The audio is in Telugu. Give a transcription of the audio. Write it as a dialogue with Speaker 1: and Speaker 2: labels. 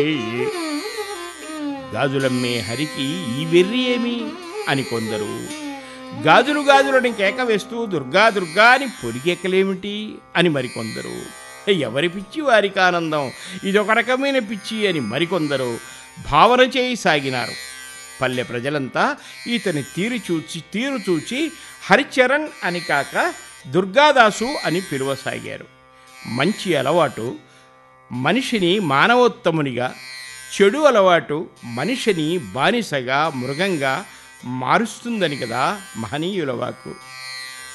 Speaker 1: గాజులమ్మే హరికి ఈ వెర్రి ఏమి అని కొందరు గాజులు గాజులని కేక వేస్తూ దుర్గా దుర్గా అని పొరికెక్కలేమిటి అని మరికొందరు ఎవరి పిచ్చి వారికి ఆనందం ఇదొక రకమైన పిచ్చి అని మరికొందరు భావన చేయి సాగినారు పల్లె ప్రజలంతా ఇతని తీరు చూచి తీరు చూచి హరిచరణ్ అని కాక దుర్గాదాసు అని పిలువసాగారు మంచి అలవాటు మనిషిని మానవోత్తమునిగా చెడు అలవాటు మనిషిని బానిసగా మృగంగా మారుస్తుందని కదా మహనీయుల వాక్కు